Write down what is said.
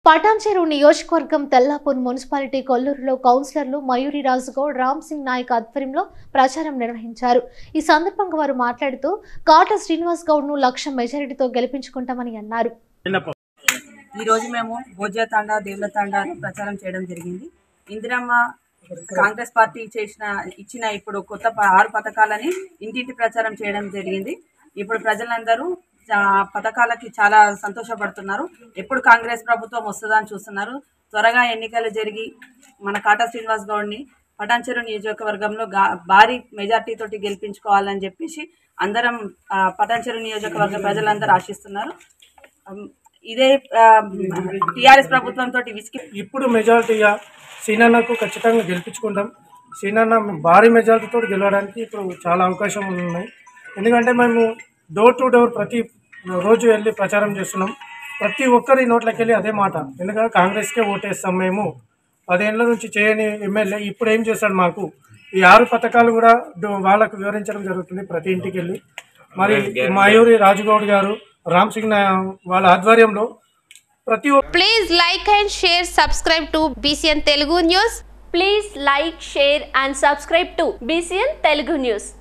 పటాన్చెరు నియోజకవర్గం తెల్లాపూర్ మున్సిపాలిటీ కొల్లూరులో కౌన్సిలర్లు మయూరి రాజుగౌడ్ రామ్ సింగ్ నాయక్ ఆధ్వర్యంలో ప్రచారం నిర్వహించారు ఈ సందర్భంగా వారు మాట్లాడుతూ కాట శ్రీనివాస్ గౌడ్ ను లక్ష మెజారిటీతో గెలిపించుకుంటామని అన్నారు ఈ రోజు మేము భోజ్య తాండా దేవుల తాండాలో ప్రచారం చేయడం జరిగింది ఇందిరమ్మ కాంగ్రెస్ పార్టీ చేసిన ఇచ్చిన ఇప్పుడు కొత్త ప- ఆరు పథకాలని ఇంటింటి ప్రచారం చేయడం జరిగింది ఇప్పుడు ప్రజలందరూ ఆ పథకాలకి చాలా సంతోషపడుతున్నారు ఎప్పుడు కాంగ్రెస్ ప్రభుత్వం వస్తుందా అని చూస్తున్నారు త్వరగా ఎన్నికలు జరిగి మన కాటా శ్రీనివాస్ గౌడ్ని పటాన్చెరు నియోజకవర్గంలో గా- భారీ మెజార్టీ తోటి గెలిపించుకోవాలని చెప్పేసి అందరం ఆ, పటాన్చెరు నియోజకవర్గ ప్రజలందరూ ఆశిస్తున్నారు అమ్, ఇదే టిఆర్ఎస్ ప్రభుత్వం తోటి విసికి ఇప్పుడు మెజారిటీగా సీనన్నకు ఖచ్చితంగా గెలిపించుకుంటాం సీనన్న భారీ మెజారిటీతో గెలవడానికి ఇప్పుడు చాలా అవకాశం ఉన్నాయి ఎందుకంటే మేము డోర్ టు డోర్ ప్రతి రోజు వెళ్ళి ప్రచారం చేస్తున్నాం ప్రతి ఒక్కరి నోట్లోకి వెళ్ళి అదే మాట ఎందుకంటే కాంగ్రెస్కే ఓటేస్తాం మేము పదేళ్ళ నుంచి చేయని ఎమ్మెల్యే ఇప్పుడు ఏం చేశాడు మాకు ఈ ఆరు పథకాలు కూడా డు- వాళ్ళకు వివరించడం జరుగుతుంది ప్రతి ఇంటికి వెళ్ళి మరి మయూరి రాజుగౌడ్ గారు రామ్ సింగ్ నా- వాళ్ళ ఆధ్వర్యంలో ప్రతి ఒక్క Please like and share, subscribe to BCN Telugu News. Please like, share and subscribe to BCN Telugu News.